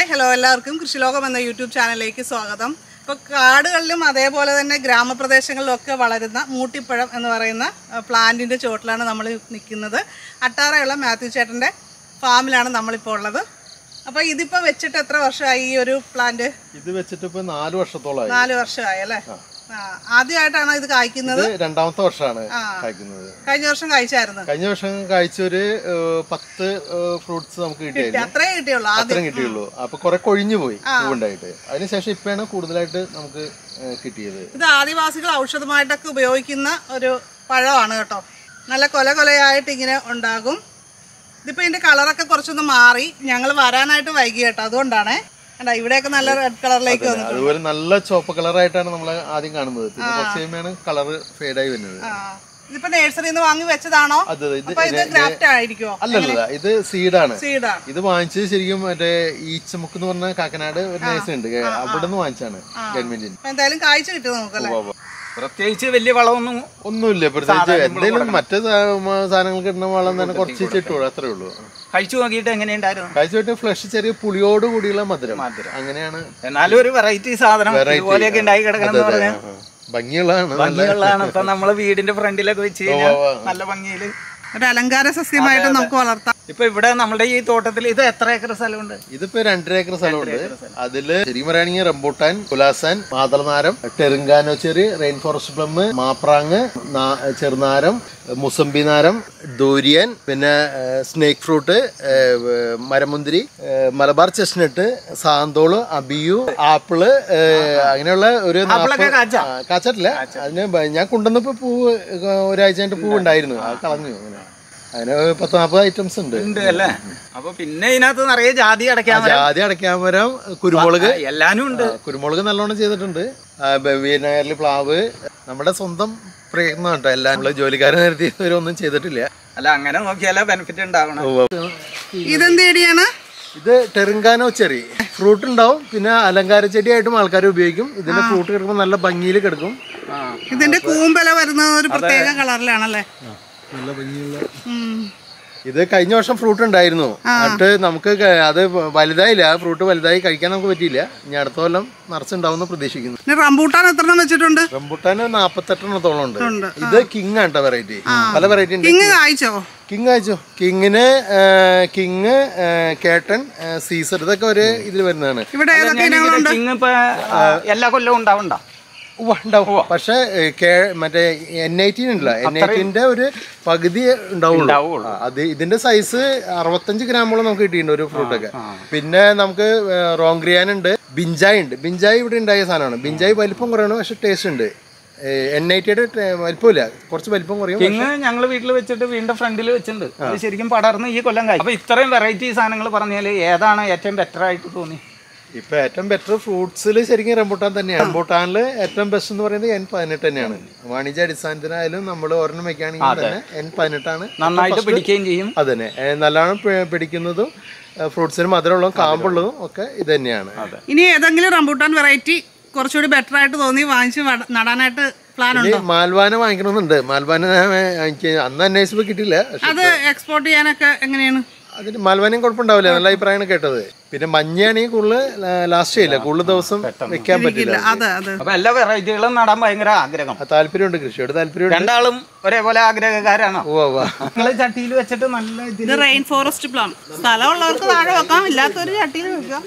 Hi hello എല്ലാവർക്കും കൃഷിലോകം എന്ന YouTube ചാനലിലേക്ക് സ്വാഗതം ഇപ്പോൾ കാടുകളിലും അതേപോലെ തന്നെ ഗ്രാമപ്രദേശങ്ങളിലും ഒക്കെ വളരുന്ന മൂട്ടിപ്പഴം എന്ന് പറയുന്ന പ്ലാന്റിൻ്റെ ചുവട്ടിലാണ് നമ്മൾ നിൽക്കുന്നത് അട്ടാറയുള്ള മാത്യു ചേട്ടൻ്റെ ഫാമിലാണ് നമ്മളിപ്പോൾ ഉള്ളത് അപ്പോൾ ഇതിപ്പോൾ വെച്ചിട്ട് എത്ര വർഷമായി ഈ ഒരു പ്ലാന്റ് ഇത് വെച്ചിട്ട് ഇപ്പൊ നാല് വർഷത്തോളമായി നാല് വർഷമായി അല്ലേ ആ ആദ്യമായിട്ടാണോ ഇത് കായ്ക്കുന്നത് ഇത് രണ്ടാമത്തെ വർഷമാണ് കായ്ക്കുന്നത് കഴിഞ്ഞ വർഷം കായ്ച്ചായിരുന്നു കഴിഞ്ഞ വർഷം കായ്ച്ച ഒരു ഏഹ്, പത്ത് ഫ്രൂട്ട്സ് നമുക്ക് കിട്ടിയായിരുന്നു അത്രേ കിട്ടിയുള്ളൂ ആദ്യം അത്രയും കിട്ടിയുള്ളൂ അപ്പൊ കുറെ കൊഴിഞ്ഞു പോയി പൂവുണ്ടായിട്ട് അതിനുശേഷം ഇപ്പഴാണ് കൂടുതലായിട്ട് നമുക്ക് ഏഹ്, കിട്ടിയത് ഇത് ആദിവാസികൾ ഔഷധമായിട്ടൊക്കെ ഉപയോഗിക്കുന്ന ഒരു പഴമാണ് കേട്ടോ നല്ല കൊല കൊലയായിട്ട് ഇങ്ങനെ ഉണ്ടാകും ഇതിപ്പോൾ ഇതിൻ്റെ കളറൊക്കെ കുറച്ചൊന്ന് മാറി ഞങ്ങൾ വരാനായിട്ട് വൈകി കേട്ടോ അതുകൊണ്ടാണേ കണ്ടോ ഇവിടെയൊക്കെ നല്ല റെഡ് കളറിലേക്ക് വന്നു അതുപോലെ നല്ല ചുവപ്പ് കളറായിട്ടാണ് നമ്മൾ ആദ്യം കാണുന്നത് പിന്നെ കുറച്ച് കഴിയുമ്പോഴാണ് കളറ് ഫേഡായി വരുന്നത് ആ ഇതിപ്പോ നഴ്സറിയിൽ നിന്ന് വാങ്ങി വെച്ചതാണോ അത് ഇത് അപ്പൊ ഇത് ഗ്രാഫ്റ്റ് ആയിരിക്കുമോ അല്ലല്ല ഇത് സീഡാണ് സീഡാണ് ഇത് വാങ്ങിച്ചത് ശരിക്കും മറ്റേ ഈച്ചമുക്ക് എന്ന് പറഞ്ഞ കാക്കനാട് ഒരു നേഴ്സ് ഉണ്ട് അവിടെ നിന്ന് വാങ്ങിച്ചാണ് ഗവൺമെന്റിന് അപ്പൊ എന്തായാലും കാഴ്ച കിട്ടി നോക്കല്ലേ പ്രത്യേകിച്ച് വലിയ വളമൊന്നും ഒന്നുമില്ല പ്രത്യേകിച്ച് എന്തെങ്കിലും മറ്റു സാധനങ്ങൾക്ക് ഇടുന്ന വളം തന്നെ കുറച്ച് ചിട്ടോളൂ അത്രേ ഉള്ളൂ കഴിച്ചു നോക്കിയിട്ട് എങ്ങനെയുണ്ടായിരുന്നു കഴിച്ചിട്ട് ഫ്ലഷ് ചെറിയ പുളിയോട് കൂടിയുള്ള മധുരം അങ്ങനെയാണ് എന്നാലും ഒരു വെറൈറ്റി സാധനം ഇതുപോലെയൊക്കെ ഉണ്ടായി കിടക്കണം എന്ന് പറഞ്ഞാൽ ആ, ഭംഗിയുള്ളതാണ് ഭംഗിയുള്ളതാണ് ഇപ്പൊ നമ്മളെ വീടിന്റെ ഫ്രണ്ടിലൊക്കെ വെച്ച് കഴിഞ്ഞാൽ നല്ല ഭംഗിയില് ഒരു അലങ്കാര സസ്യമായിട്ട് നമുക്ക് വളർത്താം ഇപ്പൊ ഇവിടെ നമ്മുടെ ഈ തോട്ടത്തിൽ ഇത് എത്ര ഏക്കർ സ്ഥലമുണ്ട് ഇതിപ്പോ രണ്ടര ഏക്കർ സ്ഥലമുണ്ട് അതില് ശരിക്കും പറയുകയാണെങ്കിൽ റംബൂട്ടാൻ കുലാസാൻ മാതളനാരം ടെറുങ്കാനോ ചെറി റെയിൻ ഫോറസ്റ്റ് പ്ലം മാപ്രാങ് നാ- ചെറുനാരം മുസംബി നാരം ദൂരിയൻ പിന്നെ സ്നേക്ക് ഫ്രൂട്ട് മരമുന്തിരി ഏഹ്, Malabar chestnut santol abiu apple ഏഹ്, അങ്ങനെയുള്ള ഒരു ആപ്പിളൊക്കെ നാപ്പത്- കാച്ചാ? ആ, കാച്ചിട്ടില്ല അതിന് ബ- ഞാൻ കൊണ്ടുവന്നപ്പോ പൂവ് ഒരാഴ്ച കഴിഞ്ഞിട്ട് പൂവ് ഉണ്ടായിരുന്നു അത് കളഞ്ഞു അങ്ങനെ അതിന് പത്ത് നാൽപ്പത് ഐറ്റംസ് ഉണ്ട് ഉണ്ട് അല്ലേ അപ്പൊ പിന്നെ ഇതിനകത്ത് നിറയെ ജാതി അടയ്ക്കാൻ ജാതി അടയ്ക്കാൻ മരം കുരുമുളക് എല്ലാനും ഉണ്ട് ആ, കുരുമുളക് നല്ലോണം ചെയ്തിട്ടുണ്ട് വീരനഗറിൽ പ്ലാവ് നമ്മുടെ സ്വന്തം പ്രയത്നം കേട്ടോ എല്ലാം നമ്മള് ജോലിക്കാരെ നിർത്തി ഒന്നും ചെയ്തിട്ടില്ല അല്ല അങ്ങനെ നോക്കിയാലേ ബെനിഫിറ്റ് ഉണ്ടാവണം ഇതെന്ത് ചെടിയാണ് ഇത് ടെറുങ്കാനോ ചെറി ഫ്രൂട്ട് ഉണ്ടാവും പിന്നെ അലങ്കാര ചെടിയായിട്ടും ആൾക്കാർ ഉപയോഗിക്കും ഇതിന്റെ ഫ്രൂട്ട് കിടക്കുമ്പോൾ നല്ല ഭംഗിയിൽ കിടക്കും ആ ഇതിന്റെ കൂമ്പല വരുന്നത് ഒരു പ്രത്യേക കളറിലാണല്ലേ നല്ല ഭംഗിയുള്ള ഉം. ഇത് കഴിഞ്ഞ വർഷം ഫ്രൂട്ട് ഉണ്ടായിരുന്നു എന്നിട്ട് നമുക്ക് ക- അത് വലുതായില്ല ആ ഫ്രൂട്ട് വലുതായി കഴിക്കാൻ നമുക്ക് പറ്റിയില്ല ഇനി അടുത്ത കൊല്ലം നിറച്ചുണ്ടാവുമെന്ന് പ്രതീക്ഷിക്കുന്നു പിന്നെ റംബൂട്ടാൻ എത്ര എണ്ണം വെച്ചിട്ടുണ്ട് റംബുട്ടാന് നാപ്പത്തെട്ടെണ്ണത്തോളം ഉണ്ട് ഇത് കിങ് ആണ് കേട്ടോ വെറൈറ്റി പല വെറൈറ്റി ഉണ്ട് കിങ് കായ്ച്ചോ കിങ് അയച്ചോ കിങ്ങിന് കിങ് കേട്ടൻ സീസർ ഇതൊക്കെ ഒരു ഇതിൽ വരുന്നതാണ് ഇവിടെ ഏതൊക്കെ ഇനങ്ങളുണ്ട് കിങ് ഇപ്പൊ ആ, എല്ലാ കൊല്ലവും ഉണ്ടാവണ്ട ഉവ്വ, ഉണ്ടാവും പക്ഷെ മറ്റേ എൻ എയ്റ്റീൻ ഉണ്ടല്ലോ എൻ എയ്റ്റീൻ്റെ ഒരു പകുതി ഉണ്ടാവുള്ളൂ ഉണ്ടാവുള്ളൂ. ആ, അത് ഇതിന്റെ സൈസ് അറുപത്തഞ്ച് ഗ്രാമോളം നമുക്ക് കിട്ടിയിട്ടുണ്ട് ഒരു ഫ്രൂട്ടൊക്കെ പിന്നെ നമുക്ക് റോങ്ക്രിയാൻ ഉണ്ട് ബിഞ്ചായ് ഉണ്ട് ബിഞ്ചായ് ഇവിടെ ഉണ്ടായ സാധനമാണ് ബിഞ്ചായ് വലിപ്പം കുറയാണ് പക്ഷെ ടേസ്റ്റ് ഉണ്ട് എൻ ഐറ്റിയുടെ വലിപ്പമില്ല കുറച്ച് വലിപ്പം കുറയും കിങ് ഞങ്ങൾ വീട്ടിൽ വെച്ചിട്ട് വീണ്ടും ഫ്രണ്ടിൽ വെച്ചിട്ടുണ്ട് അത് ശരിക്കും പടർന്ന് ഈ കൊല്ലം കഴിയും അപ്പൊ ഇത്രയും വെറൈറ്റി സാധനങ്ങൾ പറഞ്ഞാല് ഏതാണ് ഏറ്റവും ബെറ്റർ ആയിട്ട് തോന്നി ഇപ്പൊ ഏറ്റവും ബെറ്റർ ഫ്രൂട്ട്സിൽ ശരിക്കും റംബൂട്ടാൻ തന്നെയാണ് റംബൂട്ടാനിൽ ഏറ്റവും ബെസ്റ്റ് എന്ന് പറയുന്നത് എൻ പതിനെട്ട് തന്നെയാണ് വാണിജ്യ അടിസ്ഥാനത്തിനായാലും നമ്മൾ ഒരെണ്ണം വെക്കുകയാണെങ്കിൽ തന്നെ എൻ പതിനെട്ടാണ് നന്നായിട്ട് പിടിക്കുകയും ചെയ്യും അതന്നെ ഏ, നല്ലോണം പി- പിടിക്കുന്നതും ഫ്രൂട്ട്സിന് മധുരമുള്ളതും കാമ്പുള്ളതും ഒക്കെ ഇത് തന്നെയാണ് ഇനി ഏതെങ്കിലും റംബൂട്ടാൻ വെറൈറ്റി കുറച്ചുകൂടി ബെറ്റർ ആയിട്ട് തോന്നി വാങ്ങിച്ച് വട- നടാനായിട്ട് പ്ലാൻ ഇനി ഉണ്ടോ മാൽവാന വാങ്ങിക്കണമെന്നുണ്ട് മാൽവാന ഞാൻ, എനിക്ക് അന്ന് അന്വേഷിച്ചപ്പോൾ കിട്ടിയില്ല പക്ഷെ അത് എക്സ്പോർട്ട് ചെയ്യാനൊക്കെ എങ്ങനെയാണ് അതിന് മാൽവാനയും കുഴപ്പമുണ്ടാവില്ല നല്ല അഭിപ്രായമാണ് കേട്ടത് പിന്നെ മഞ്ഞയാണെങ്കിൽ കൂടുതൽ ലാസ്റ്റ് ചെയ്യില്ല കൂടുതൽ ദിവസം വെക്കാൻ പറ്റില്ല അതെ അതെ അപ്പൊ എല്ലാ വെറൈറ്റികളും നടാൻ ഭയങ്കര ആഗ്രഹം ആ, താല്പര്യമുണ്ട് കൃഷിയോട് താല്പര്യമുണ്ട് രണ്ടാളും ഒരേപോലെ ആഗ്രഹക്കാരാണോ ഉവ്വ് ഉവ്വ്. നിങ്ങള് ചട്ടിയിൽ വെച്ചിട്ട് നല്ല ഇതിൽ ഇത് റെയിൻ ഫോറസ്റ്റ് പ്ലാം സ്ഥലമുള്ളവർക്ക് താഴെ വെക്കാം ഇല്ലാത്തൊരു ചട്ടിയിൽ വെക്കാം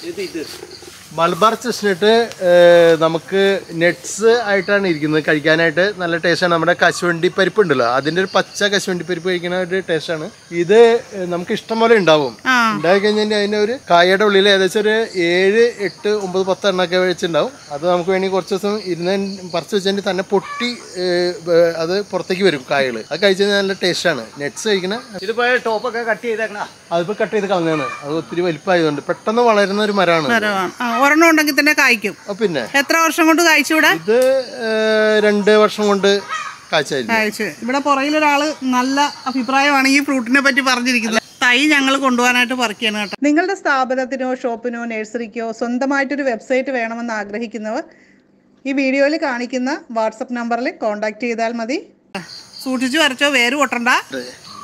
മലബാർ ചെസ്നട്ട് നമുക്ക് നെറ്റ്സ് ആയിട്ടാണ് ഇരിക്കുന്നത് കഴിക്കാനായിട്ട് നല്ല ടേസ്റ്റാണ് നമ്മുടെ കശുവണ്ടി പരിപ്പ് ഉണ്ടല്ലോ അതിൻ്റെ ഒരു പച്ച കശുവണ്ടി പരിപ്പ് കഴിക്കുന്ന ഒരു ടേസ്റ്റാണ് ഇത് ഏഹ്, നമുക്ക് ഇഷ്ടം പോലെ ഉണ്ടാവും ആ. ഉണ്ടായി കഴിഞ്ഞാൽ അതിൻ്റെ ഒരു കായയുടെ ഉള്ളിൽ ഏകദേശം ഒരു ഏഴ് എട്ട് ഒമ്പത് പത്ത് എണ്ണൊക്കെ വെച്ചിട്ടുണ്ടാവും അത് നമുക്ക് വേണമെങ്കിൽ കുറച്ച് ദിവസം ഇരുന്ന് പറിച്ച് വെച്ചിട്ട് തന്നെ പൊട്ടി ഏഹ്, ബ- അത് പുറത്തേക്ക് വരും കായകൾ അത് കഴിച്ച് കഴിഞ്ഞാൽ നല്ല ടേസ്റ്റാണ് നെറ്റ്സ് കഴിക്കണ ഇതിപ്പോ ടോപ്പൊക്കെ കട്ട് ചെയ്തേക്കണ അതിപ്പോൾ കട്ട് ചെയ്ത് കളഞ്ഞാണ് അത് ഒത്തിരി വലിപ്പമായതുകൊണ്ട് പെട്ടെന്ന് വളരുന്ന ഒരു മരമാണ് മരമാണ് ആ ഒരെണ്ണം ഉണ്ടെങ്കിൽ തന്നെ കായ്ക്കും ആ, പിന്നെ എത്ര വർഷം കൊണ്ട് കായ്ച്ചൂടെ ഇത് ഏഹ്, രണ്ട് വർഷം കൊണ്ട് കാഴ്ചയായിരുന്നു കായ്ച്ച് ഇവിടെ പുറകിൽ ഒരാള് നല്ല അഭിപ്രായമാണ് ഈ ഫ്രൂട്ടിനെ പറ്റി പറഞ്ഞിരിക്കുന്നത് തൈ ഞങ്ങൾ കൊണ്ടുപോകാനായിട്ട് പറിക്കുകയാണ് കേട്ടോ നിങ്ങളുടെ സ്ഥാപനത്തിനോ ഷോപ്പിനോ നഴ്സറിക്കോ സ്വന്തമായിട്ടൊരു വെബ്സൈറ്റ് വേണമെന്ന് ആഗ്രഹിക്കുന്നവർ ഈ വീഡിയോയിൽ കാണിക്കുന്ന വാട്സപ്പ് നമ്പറിൽ കോൺടാക്ട് ചെയ്താൽ മതി സൂക്ഷിച്ചു വരച്ചോ വേര് പൊട്ടണ്ട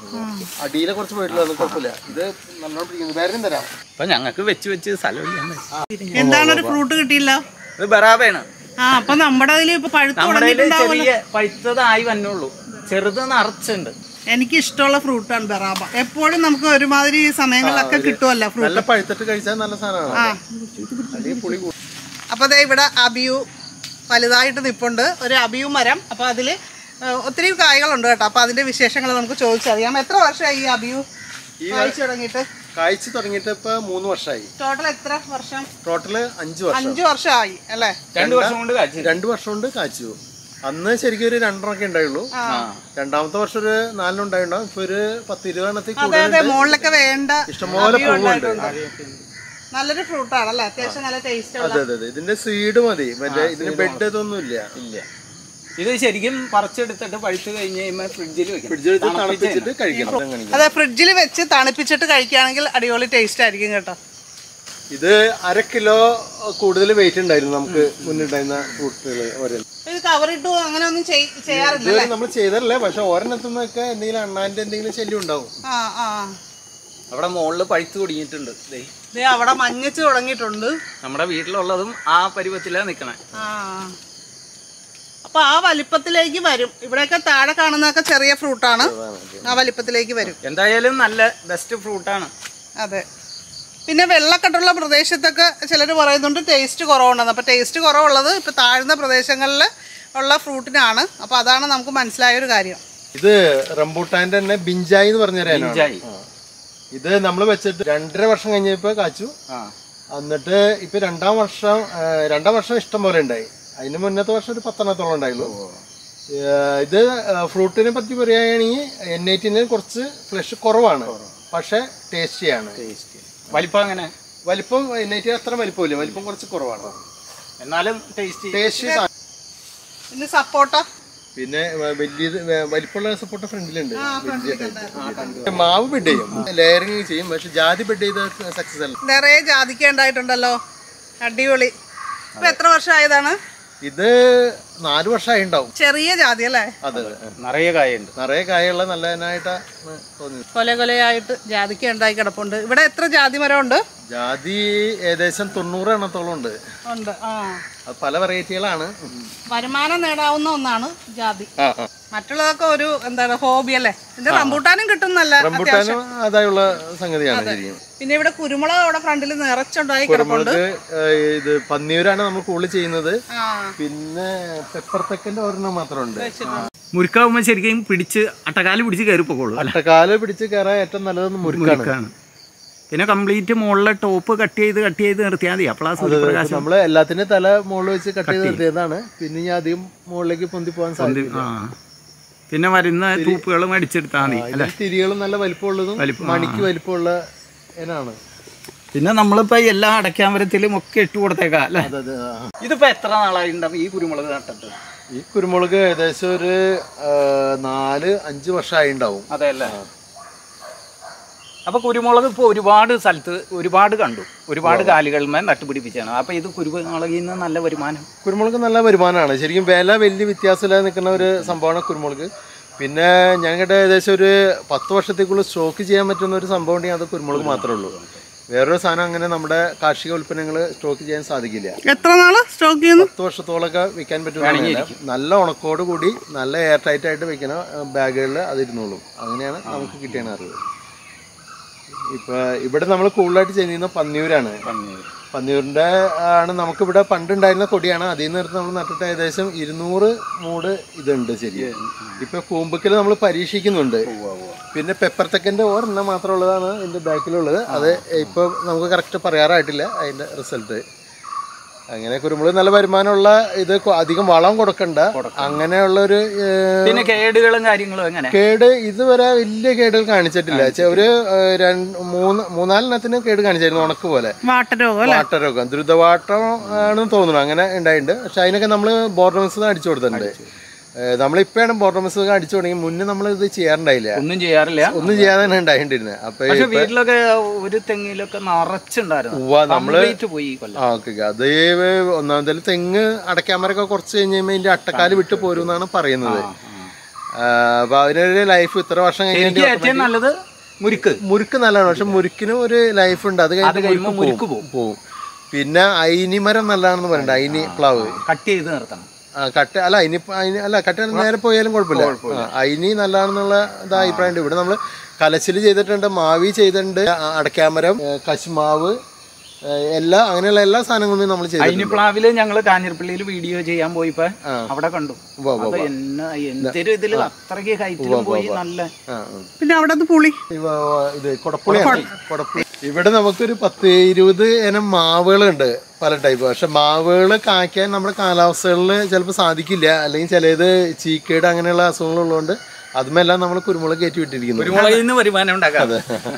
അടിയിലെ കുറച്ച് പോയിട്ടില്ല അത് കുഴപ്പമില്ല ഇത് നല്ലോണം പിടിക്കുന്നു വേറെ തരാം അപ്പൊ ഞങ്ങൾക്ക് വെച്ച് വെച്ച് സ്ഥലമില്ല എന്താണ് ഒരു ഫ്രൂട്ട് കിട്ടിയില്ല ഇത് ബറാബയാണ് ആ അപ്പൊ നമ്മുടെ അതിൽ ഇപ്പൊ പഴുത്ത് നമ്മുടെ കയ്യില് തുടങ്ങിയിട്ടുണ്ടാവുമല്ലോ ചെറിയ പഴുത്തതായി വന്നുള്ളൂ ചെറുത് നിറച്ചുണ്ട് എനിക്ക് ഇഷ്ടമുള്ള ഫ്രൂട്ടാണ് ബറാബ എപ്പോഴും നമുക്ക് ഒരുമാതിരി സമയങ്ങളിലൊക്കെ കിട്ടുമല്ലോ ഫ്രൂട്ട് നല്ല പഴുത്തിട്ട് കഴിച്ചാൽ നല്ല സാധനമാണ് ആ അല്ലെങ്കിൽ പുളി കൂടും. അപ്പോൾ ദേ ഇവിടെ അബിയു വലുതായിട്ട് നിപ്പുണ്ട് ഒരു അബിയു മരം അപ്പോൾ അതിൽ ഒത്തിരി കായ്കളുണ്ട് കേട്ടോ അപ്പോൾ അതിൻ്റെ വിശേഷങ്ങൾ നമുക്ക് ചോദിച്ചറിയാം എത്ര വർഷമായി ഈ അബിയു കായ്ച്ചു തുടങ്ങിയിട്ട് കായ്ച്ചു തുടങ്ങിയിട്ട് ഇപ്പൊ മൂന്ന് വർഷമായി ടോട്ടൽ എത്ര വർഷം ടോട്ടല് അഞ്ച് വർഷം അഞ്ച് വർഷമായി അല്ലേ രണ്ടു വർഷം കൊണ്ട് കാച്ചു രണ്ടു വർഷം കൊണ്ട് കാച്ചു അന്ന് ശരിക്കും ഒരു രണ്ടെണ്ണമൊക്കെ ഉണ്ടായുള്ളൂ രണ്ടാമത്തെ വർഷം ഒരു നാലെണ്ണം ഉണ്ടായിട്ടുണ്ടാവും ഇപ്പൊ ഒരു പത്ത് ഇരുപതെണ്ണത്തിൽ അതെ കൂടുതൽ അതെ മുകളിലൊക്കെ വേണ്ട ഇഷ്ടംപോലെ പൂവുണ്ട് നല്ലൊരു ഫ്രൂട്ടാണ് അല്ലേ അത്യാവശ്യം നല്ല ടേസ്റ്റ് ഉള്ള അതെ അതെ അതെ ഇതിന്റെ സീഡ് മതി മറ്റേ ഇതിന് ബെഡ് ഇതൊന്നും ഇല്ല ഇല്ല ഇത് ശരിക്കും പറിച്ചെടുത്തിട്ട് പഴുത്ത് കഴിഞ്ഞ് കഴിയുമ്പോൾ ഫ്രിഡ്ജിൽ വെക്കണം ഫ്രിഡ്ജിൽ തണുപ്പിച്ചിട്ട് കഴിക്കണം അങ്ങനെ. അതെ ഫ്രിഡ്ജിൽ വെച്ച് തണുപ്പിച്ചിട്ട് കഴിക്കുകയാണെങ്കിൽ അടിപൊളി ടേസ്റ്റ് ആയിരിക്കും കേട്ടോ ഇത് അര കിലോ കൂടുതൽ വെയിറ്റ് ഉണ്ടായിരുന്നു നമുക്ക് മുന്നുണ്ടായിരുന്ന ഫ്രൂട്ടുകൾ ഓരോന്ന് ഇത് കവറിട്ടു അങ്ങനെ ഒന്നും ചെയ്- ചെയ്യാറില്ല ഇതുവരെ നമ്മൾ ചെയ്തല്ലേ പക്ഷെ ഒരെണ്ണത്തുനിന്നൊക്കെ എന്തെങ്കിലും അണ്ണാന്റെ എന്തെങ്കിലും ശല്യം ഉണ്ടാവും ആ ആ അവിടെ മുകളിൽ പഴുത്ത് തുടങ്ങിയിട്ടുണ്ട് ദേ ദേ അവിടെ മഞ്ഞച്ച് തുടങ്ങിയിട്ടുണ്ട് നമ്മുടെ വീട്ടിലുള്ളതും ആ പരുവത്തിലാണ് നിൽക്കണേ ആ അപ്പൊ ആ വലിപ്പത്തിലേക്ക് വരും ഇവിടെയൊക്കെ താഴെ കാണുന്നതൊക്കെ ചെറിയ ഫ്രൂട്ടാണ് ആ വലിപ്പത്തിലേക്ക് വരും എന്തായാലും നല്ല ബെസ്റ്റ് ഫ്രൂട്ടാണ് അതെ പിന്നെ വെള്ളക്കെട്ടുള്ള പ്രദേശത്തൊക്കെ ചിലർ പറയുന്നുണ്ട് ടേസ്റ്റ് കുറവുണ്ടെന്ന് അപ്പോൾ ടേസ്റ്റ് കുറവുള്ളത് ഇപ്പോൾ താഴ്ന്ന പ്രദേശങ്ങളിൽ ഉള്ള ഫ്രൂട്ടിനാണ് അപ്പോൾ അതാണ് നമുക്ക് മനസ്സിലായ ഒരു കാര്യം ഇത് റംബൂട്ടാന്റെ തന്നെ ബിഞ്ചായി എന്ന് പറഞ്ഞ ബിഞ്ചായി. ഇത് നമ്മൾ വെച്ചിട്ട് രണ്ടര വർഷം കഴിഞ്ഞപ്പോ കാച്ചു ആ എന്നിട്ട് ഇപ്പൊ രണ്ടാം വർഷം ആ, രണ്ടാം വർഷം ഇഷ്ടം പോലെ ഉണ്ടായി അതിന് മുന്നത്തെ വർഷം ഒരു പത്തെണ്ണത്തോളം ഉണ്ടായുള്ളൂ ഏ, ഇത് ഫ്രൂട്ടിനെ പറ്റി പറയുകയാണെങ്കിൽ എൻ ഐറ്റിന് കുറച്ച് ഫ്ലഷ് കുറവാണ് പക്ഷെ ടേസ്റ്റിയാണ് വലിപ്പം അങ്ങനെ വലിപ്പം എൻ ഐറ്റി അത്ര വലിപ്പമില്ല വലിപ്പം കുറച്ച് കുറവാണ് എന്നാലും ടേസ്റ്റി ടേസ്റ്റ് പിന്നെ സപ്പോട്ട പിന്നെ വ- വലിയത് വ- വലിപ്പമുള്ള സപ്പോർട്ട് ഫ്രണ്ടിലുണ്ട് വലിയ type. മാവ് ബെഡ് ചെയ്യും ലെയറിങ് ചെയ്യും പക്ഷെ ജാതി ബെഡ് ചെയ്ത സക്സസ് അല്ല നിറയെ ജാതിക്ക ഉണ്ടായിട്ടുണ്ടല്ലോ അടിപൊളി ഇപ്പൊ എത്ര വർഷമായതാണ് ഇത് നാല് വർഷമായി ഉണ്ടാവും ചെറിയ ജാതി അല്ലേ അതെ അതെ നിറയെ കായുണ്ട് നിറയെ കായുള്ള നല്ലതിനായിട്ടാണ് തോന്നിയത് കൊല കൊലയായിട്ട് ജാതിക്ക ഉണ്ടായി കിടപ്പുണ്ട് ഇവിടെ എത്ര ജാതി മരം ഉണ്ട് ജാതി ഏകദേശം തൊണ്ണൂറ് എണ്ണത്തോളം ഉണ്ട് ഉണ്ട് ആ അത് പല വെറൈറ്റികളാണ് വരുമാനം നേടാവുന്ന ഒന്നാണ് ജാതി ആ ആ മറ്റുള്ളതൊക്കെ ഒരു എന്താണ് ഹോബി അല്ലേ ഇതിന്റെ റംബൂട്ടാനും കിട്ടും നല്ല റംബുട്ടാനും അതായുള്ള സംഗതിയാണ് ശരിക്കും പിന്നെ ഇവിടെ കുരുമുളക് അവിടെ ഫ്രണ്ടിൽ നിറച്ചുണ്ടായി കിടപ്പുണ്ട് നമ്മൾക്ക് ഇത് പന്നിയൂരാണ് നമ്മൾ കൂടുതൽ ചെയ്യുന്നത് ആ പിന്നെ പെപ്പർ തെക്കന്റെ ഒരെണ്ണം മാത്രമുണ്ട് മുരുക്കാവുമ്പോൾ ശരിക്കും പിടിച്ച് അട്ടക്കാല് പിടിച്ച് കയറി പോകോളൂ അല്ല അട്ടക്കാല് പിടിച്ച് കയറാൻ ഏറ്റവും നല്ലത് മുറുക്കാണ് മുരുക്കാണ് പിന്നെ കംപ്ലീറ്റ് മുകളിലെ ടോപ്പ് കട്ട് ചെയ്ത് കട്ട് ചെയ്ത് നിർത്തിയാൽ മതി അപ്പോൾ ആ സൂര്യപ്രകാശം നമ്മള് എല്ലാത്തിനും തല മുകളിൽ വെച്ച് കട്ട് ചെയ്ത് നിർത്തിയതാണ് പിന്നെ ഞാൻ അധികം മുകളിലേക്ക് പൊന്തി പോകാൻ സാധിക്കും ആ പിന്നെ വരുന്ന തൂപ്പുകളും അടിച്ചെടുത്താൽ മതി അല്ലേ തിരികളും നല്ല വലിപ്പമുള്ളതും വലിപ്പം, മണിക്ക് വലിപ്പമുള്ള ഇനാണ് പിന്നെ നമ്മളിപ്പോൾ എല്ലാ അടയ്ക്കാമരത്തിലും ഒക്കെ ഇട്ട് കൊടുത്തേക്കാം അല്ലേ അതെ അതെ ആ. ഇതിപ്പോൾ എത്ര നാളായി ഉണ്ടാവും ഈ കുരുമുളക് നട്ടിട്ട് ഈ കുരുമുളക് ഏകദേശം ഒരു ആ, നാല് അഞ്ച് വർഷമായി ഉണ്ടാവും അതെ അല്ലേ അപ്പോൾ കുരുമുളക് ഇപ്പോൾ ഒരുപാട് സ്ഥലത്ത് ഒരുപാട് കണ്ടു ഒരുപാട് കാലുകളിന്മേൽ നട്ടുപിടിപ്പിച്ചാണ് അപ്പോൾ ഇത് കുരുമുളകിൽ നിന്ന് നല്ല വരുമാനം കുരുമുളക് നല്ല വരുമാനമാണ് ശരിക്കും വില വലിയ വ്യത്യാസമില്ലാതെ നിൽക്കുന്ന ഒരു സംഭവമാണ് കുരുമുളക് പിന്നെ ഞങ്ങളുടെ ഏകദേശം ഒരു പത്ത് വർഷത്തേക്കുള്ള സ്റ്റോക്ക് ചെയ്യാൻ പറ്റുന്ന ഒരു സംഭവം ഉണ്ടെങ്കിൽ അത് കുരുമുളക് മാത്രമേ ഉള്ളൂ വേറൊരു സാധനം അങ്ങനെ നമ്മുടെ കാർഷിക ഉൽപ്പന്നങ്ങൾ സ്റ്റോക്ക് ചെയ്യാൻ സാധിക്കില്ല എത്ര നാള് സ്റ്റോക്ക് ചെയ്യുന്നു പത്ത് വർഷത്തോളമൊക്കെ വിൽക്കാൻ പറ്റുന്ന നല്ല ഉണക്കോട് കൂടി നല്ല എയർ ടൈറ്റ് ആയിട്ട് വെക്കുന്ന ബാഗുകളിൽ അത് ഇരുന്നോളും അങ്ങനെയാണ് നമുക്ക് കിട്ടിയാണ് അറിവ് ഇപ്പൊ ഇവിടെ നമ്മൾ കൂടുതലായിട്ട് ചെയ്യുന്ന പന്നിയൂരാണ് പന്നിയൂരിന്റെ ആണ് നമുക്ക് ഇവിടെ പണ്ടുണ്ടായിരുന്ന കൊടിയാണ് അതിൽ നിന്ന് എടുത്ത് നമ്മൾ നട്ടിട്ട് ഏകദേശം ഇരുന്നൂറ് മൂട് ഇതുണ്ട് ശരി ഇപ്പൊ കൂമ്പക്കൽ നമ്മൾ പരീക്ഷിക്കുന്നുണ്ട് പിന്നെ പെപ്പർ തെക്കന്റെ ഒരെണ്ണം മാത്രമുള്ളതാണ് ഇതിന്റെ ബാക്കിലുള്ളത് അത് ഇപ്പൊ നമുക്ക് കറക്റ്റ് പറയാറായിട്ടില്ല അതിന്റെ റിസൾട്ട് അങ്ങനെ കുരുമുളക് നല്ല വരുമാനമുള്ള ഇത് കൊ- അധികം വളം കൊടുക്കണ്ട അങ്ങനെയുള്ള ഒരു പിന്നെ കേടുകളും കാര്യങ്ങളും എങ്ങനെ കേട് ഇതുവരെ വലിയ കേടുകൾ കാണിച്ചിട്ടില്ല ചെ- ഒരു ഏഹ്, രണ്ട് മൂന്ന് മൂന്നാലെണ്ണത്തിന് കേട് കാണിച്ചായിരുന്നു ഉണക്ക് പോലെ വാട്ടരോഗം അല്ലേ വാട്ടരോഗം ദ്രുതവാട്ടം ആണെന്ന് തോന്നുന്നു അങ്ങനെ ഉണ്ടായിട്ടുണ്ട് പക്ഷെ അതിനൊക്കെ നമ്മൾ ബോർഡർമെസ് അടിച്ചു കൊടുത്തിട്ടുണ്ട് ഏഹ്, നമ്മളിപ്പോഴാണ് ബോർഡർമെസ് അടിച്ചു തുടങ്ങി മുന്നേ നമ്മൾ ഇത് ചെയ്യാറുണ്ടായില്ല ഒന്നും ചെയ്യാറില്ല ഒന്നും ചെയ്യാതെ തന്നെ ഉണ്ടായിട്ടിരുന്നത് അപ്പൊ പക്ഷെ വീട്ടിലൊക്കെ ഒരു തെങ്ങിലൊക്കെ നിറച്ചുണ്ടായിരുന്നു ഉവ്വ നമ്മള് കംപ്ലീറ്റ് പോയി ഈ കൊല്ലം ആ ഓക്കെ അത് ഒന്നാമതിൽ തെങ്ങ് അടയ്ക്കാമരൊക്കെ കുറച്ച് കഴിഞ്ഞ് കഴിയുമ്പോൾ ഇതിന്റെ അട്ടക്കാല് വിട്ട് പോരും എന്നാണ് പറയുന്നത് അപ്പൊ അതിനൊരു ലൈഫ് ഇത്ര വർഷം എനിക്ക് കഴിഞ്ഞിട്ട് ഏറ്റവും നല്ലത് മുരിക്ക് മുരുക്ക് നല്ലതാണ് പക്ഷെ മുരുക്കിനും ഒരു ലൈഫ് ഉണ്ട് അത് കഴിഞ്ഞിട്ട് കഴിയുമ്പോ മുരുക്ക് പോകും പോകും പിന്നെ അയിനിമരം നല്ലതാണെന്ന് പറയണ്ട അയിനി പ്ലാവ് കട്ട് ചെയ്ത് നിർത്തണം ആ, കട്ട അല്ല ഇനി അയിന് അല്ല കട്ട നേരെ പോയാലും കുഴപ്പമില്ല ആ, അയിനി നല്ലതാണെന്നുള്ള ഇത് അഭിപ്രായമുണ്ട് ഇവിടെ നമ്മൾ കലച്ചിൽ ചെയ്തിട്ടുണ്ട് മാവി ചെയ്തിട്ടുണ്ട് ആ, അടയ്ക്കാമരം ഏ, കശുമാവ് ഏ, എല്ലാ അങ്ങനെയുള്ള എല്ലാ സാധനങ്ങളും നമ്മൾ ചെയ്തിട്ടുണ്ട് അതിന് പ്ലാവില് ഞങ്ങള് കാഞ്ഞിരപ്പള്ളിയിൽ വീഡിയോ ചെയ്യാൻ പോയിപ്പോ ആ. അവിടെ കണ്ടു ഉവ്വ് ഉവ്വ് അപ്പൊ എന്ന എന്തൊരു ഇതില് അത്രയ്ക്ക് ഹൈറ്റിലും പോയി നല്ല ആ, ആ. പിന്നെ അവിടത്തെ പുളി ഇവ- ഇത് കൊടപ്പുളിയാണ് കൊടപ്പുളി ഇവിടെ നമുക്കൊരു പത്ത് ഇരുപത് ഇനം മാവുകളുണ്ട് പല ടൈപ്പ് പക്ഷെ മാവുകൾ കായ്ക്കാൻ നമ്മുടെ കാലാവസ്ഥകളിൽ ചിലപ്പോൾ സാധിക്കില്ല അല്ലെങ്കിൽ ചിലത് ചീക്കേട് അങ്ങനെയുള്ള അസുഖങ്ങളുള്ളതുകൊണ്ട് അതുമെല്ലാം നമ്മൾ കുരുമുളക് കയറ്റി വിട്ടിരിക്കുന്നു കുരുമുളകിൽ നിന്ന് വരുമാനം ഉണ്ടാക്കാം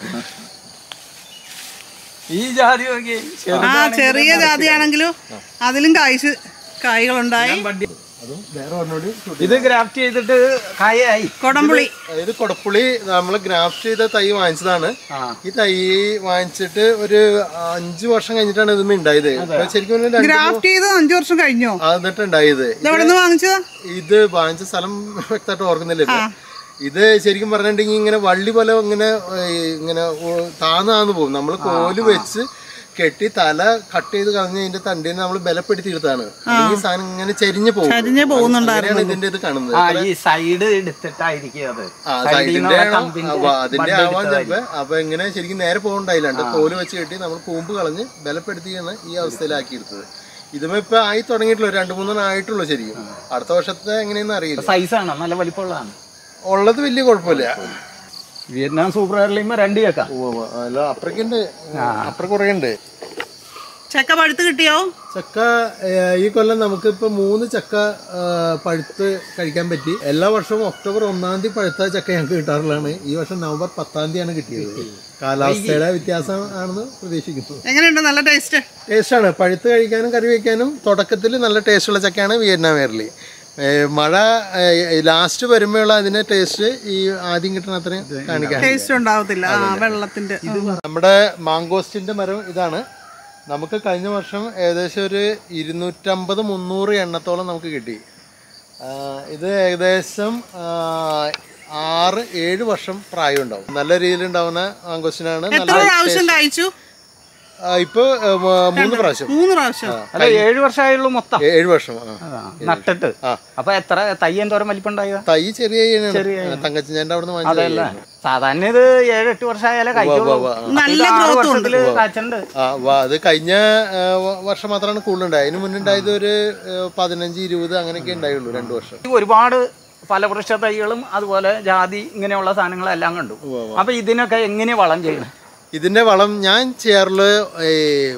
ഈ ജാതി നോക്കിയേ ആ ചെറിയ ജാതിയാണെങ്കിലും അതിലും കായ്ച്ച് കായ്കളുണ്ടായി അതും വേറെ ഒന്നുകൂടി ഇത് ഗ്രാഫ്റ്റ് ചെയ്തിട്ട് കായായി കൊടംപുളി അതായത് കൊടപ്പുളി നമ്മൾ ഗ്രാഫ്റ്റ് ചെയ്ത തൈ വാങ്ങിച്ചതാണ് ആ. ഈ തൈ വാങ്ങിച്ചിട്ട് ഒരു അഞ്ചു വർഷം കഴിഞ്ഞിട്ടാണ് ഇത് ഉണ്ടായത് ഇപ്പൊ ശരിക്കും പറഞ്ഞാൽ രണ്ട് ഗ്രാഫ്റ്റ് ചെയ്ത് അഞ്ചു വർഷം കഴിഞ്ഞോ ആ, എന്നിട്ട് ഉണ്ടായത് ഇത് എവിടെ നിന്ന് വാങ്ങിച്ചതാ ഇത് വാങ്ങിച്ച സ്ഥലം വ്യക്തമായിട്ട് ഓർക്കുന്നില്ല ഇപ്പൊ ഇത് ശരിക്കും പറഞ്ഞിട്ടുണ്ടെങ്കിൽ ഇങ്ങനെ വള്ളി പോലെ ഇങ്ങനെ ഏഹ്, ഇങ്ങനെ ഓ- താന്ന് താന്ന് പോകും നമ്മൾ കോല് വെച്ച് കെട്ടി തല കട്ട് ചെയ്ത് കളഞ്ഞ് അതിന്റെ തണ്ടിനെ നമ്മൾ ബലപ്പെടുത്തി എടുത്താണ് ഈ സാധനം ഇങ്ങനെ ചെരിഞ്ഞ് പോകും ചരിഞ്ഞ് പോകുന്നുണ്ടായിരുന്നു അങ്ങനെയാണ് ഇതിന്റെ ഇത് കാണുന്നത് ആ ഈ സൈഡ് എടുത്തിട്ടായിരിക്കും അത് ആ സൈഡിൽ സൈഡിന്റെ നിന്നുള്ള ആണോ? കമ്പിന്റെ അപ്പൊ അതിന്റെ ബണ്ട് ആവാൻ എടുത്തതായിരിക്കും. ചിലപ്പോ അപ്പൊ ഇങ്ങനെ ശരിക്കും നേരെ പോകണ്ടായില്ലാണ്ട് കോല് വെച്ച് കെട്ടി നമ്മൾ കൂമ്പ് കളഞ്ഞ് ബലപ്പെടുത്തിയാണ് ഈ അവസ്ഥയിലാക്കി എടുത്തത് ഇതുമേ ഇപ്പൊ ആയി തുടങ്ങിയിട്ടുള്ളൂ രണ്ടു മൂന്നെണ്ണം ആയിട്ടുള്ളൂ ശരിക്കും അടുത്ത വർഷത്തെ എങ്ങനെയെന്ന് അറിയില്ല സൈസാണ് നല്ല വലിപ്പമുള്ളതാണ് ഉള്ളത് വലിയ കുഴപ്പമില്ല വിയറ്റ്നാം സൂപ്പർ എയർലൈമ രണ്ട് കേക്കാം ഉവ്വ് ഉവ്വ്. അല്ല അപ്പുറക്കുണ്ട് അപ്പുറം കുറേ ഉണ്ട് ചക്ക പഴുത്ത് കിട്ടിയോ ചക്ക ഏഹ്, ഈ കൊല്ലം നമുക്ക് ഇപ്പൊ മൂന്ന് ചക്ക ഏഹ്, പഴുത്ത് കഴിക്കാൻ പറ്റി എല്ലാ വർഷവും ഒക്ടോബർ ഒന്നാം തീയതി പഴുത്ത ചക്ക ഞങ്ങൾക്ക് കിട്ടാറുള്ളതാണ് ഈ വർഷം നവംബർ പത്താം തീയതിയാണ് കിട്ടിയത് കാലാവസ്ഥയുടെ വ്യത്യാസം ആണെന്ന് പ്രതീക്ഷിക്കുന്നു എങ്ങനെയുണ്ട് നല്ല ടേസ്റ്റ് ടേസ്റ്റാണ് പഴുത്ത് കഴിക്കാനും കറി വയ്ക്കാനും തുടക്കത്തിൽ നല്ല ടേസ്റ്റുള്ള ചക്കയാണ് വിയറ്റ്നാം എയർലി മഴ ലാസ്റ്റ് വരുമ്പോഴുള്ള അതിന്റെ ടേസ്റ്റ് ഈ ആദ്യം കിട്ടുന്ന അത്രയും കാണിക്കാൻ ടേസ്റ്റ് ഉണ്ടാവത്തില്ല ആ വെള്ളത്തിന്റെ നമ്മുടെ മാങ്കോസ്റ്റിന്റെ മരം ഇതാണ് നമുക്ക് കഴിഞ്ഞ വർഷം ഏകദേശം ഒരു ഇരുന്നൂറ്റമ്പത് മുന്നൂറ് എണ്ണത്തോളം നമുക്ക് കിട്ടി ആ, ഇത് ഏകദേശം ആ, ആറ് ഏഴ് വർഷം പ്രായം ഉണ്ടാവും നല്ല രീതിയിൽ ഉണ്ടാവുന്ന മാങ്കോസ്റ്റിനാണ് എത്ര നല്ല പ്രാവശ്യം കഴിച്ചു ആ, ഇപ്പൊ ആ, മ- മൂന്ന് പ്രാവശ്യം മൂന്ന് പ്രാവശ്യം അല്ല ഏഴ് വർഷമായുള്ളൂ മൊത്തം ഏ- ഏഴ് വർഷം ആ. ആ, നട്ടിട്ട് ആ. അപ്പൊ എത്ര തൈ എന്തോരം വലിപ്പുണ്ടായതാ തൈ ചെറിയ തയ്യാണ് തങ്കച്ചിന്റെ അവിടെ നിന്ന് അതല്ല വാങ്ങിച്ചത് സാധാരണ ഇത് ഏഴ് എട്ട് വർഷമായാലേ കഴിക്കുള്ളൂ ഉവ്വ് അപ്പൊ നല്ല ഇത് ആറ് growth ഉണ്ട്. വർഷത്തില് കാച്ചുണ്ട് ആ വാ അത് കഴിഞ്ഞ ആ, വ- വർഷം മാത്രമാണ് കൂടുതലുണ്ടായത് അതിന് മുന്നേ ഉണ്ടായത് ഒരു ആ, പതിനഞ്ച് ഇരുപത് അങ്ങനെയൊക്കെ ഉണ്ടായുള്ളൂ രണ്ടു വർഷം ഇത് ഒരുപാട് ഫലവൃക്ഷ തൈകളും അതുപോലെ ജാതി ഇങ്ങനെയുള്ള സാധനങ്ങളെല്ലാം കണ്ടു അപ്പൊ ഇതിനൊക്കെ എങ്ങനെ വളം ചെയ്യണം ഇതിന്റെ വളം ഞാൻ ചെയ്യാറുള്ളത് ഏ,